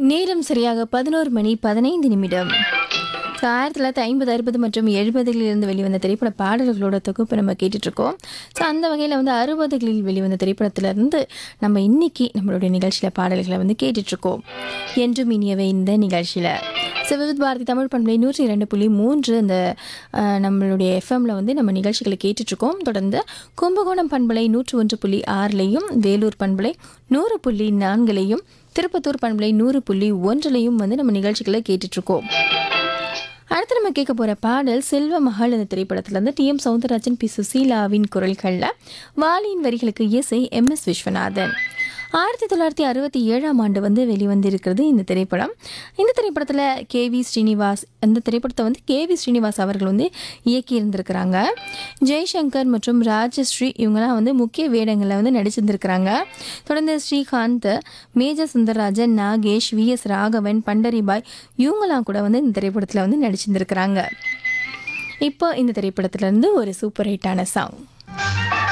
நேரம் சரியாக பதினோரு மணி பதினைந்து நிமிடம் ஸோ ஆயிரத்தி தொள்ளாயிரத்தி ஐம்பது அறுபது மற்றும் எழுபதுகளில் இருந்து வெளிவந்த திரைப்பட பாடல்களோட தொகுப்பு நம்ம கேட்டுட்ருக்கோம் ஸோ அந்த வகையில் வந்து அறுபதுகளில் வெளிவந்த திரைப்படத்திலிருந்து நம்ம இன்னைக்கு நம்மளுடைய நிகழ்ச்சியில் பாடல்களை வந்து கேட்டுட்ருக்கோம் என்றும் இனியவை இந்த நிகழ்ச்சியில் சிவவித் பாரதி தமிழ் பண்பலை நூற்றி இரண்டு புள்ளி மூன்று இந்த அஹ், நம்மளுடைய எஃப்எம்ல வந்து நம்ம நிகழ்ச்சிகளை கேட்டுட்ருக்கோம் தொடர்ந்து கும்பகோணம் பண்பலை நூற்று ஒன்று புள்ளி ஆறுலையும் வேலூர் பண்பலை நூறு புள்ளி நான்குலையும் திருப்பத்தூர் பண்பலை நூறு புள்ளி ஒன்றுலையும் வந்து நம்ம நிகழ்ச்சிகளை கேட்டுட்ருக்கோம் அடுத்து நம்ம கேட்க போகிற பாடல் செல்வ மகள் இந்த திரைப்படத்துல இருந்து டி எம் சவுந்தரராஜன் பி சுசீலாவின் குரல்களில் வாலியின் வரிகளுக்கு இசை எம் எஸ் விஸ்வநாதன் ஆயிரத்தி தொள்ளாயிரத்தி அறுபத்தி ஏழாம் ஆண்டு வந்து வெளிவந்திருக்கிறது இந்த திரைப்படம் இந்த திரைப்படத்தில் கே வி ஸ்ரீனிவாஸ் இந்த திரைப்படத்தை வந்து கே வி ஸ்ரீனிவாஸ் அவர்கள் வந்து இயக்கி இருந்திருக்கிறாங்க ஜெய்சங்கர் மற்றும் ராஜஸ்ரீ இவங்கெல்லாம் வந்து முக்கிய வேடங்களில் வந்து நடிச்சிருந்திருக்கிறாங்க தொடர்ந்து Srikanth Major Sundararajan Nagesh V S Raghavan Pandaribai இவங்கெல்லாம் கூட வந்து இந்த திரைப்படத்தில் வந்து நடிச்சிருந்திருக்கிறாங்க இப்போ இந்த திரைப்படத்துல இருந்து ஒரு சூப்பர் ஹிட்டான சாங்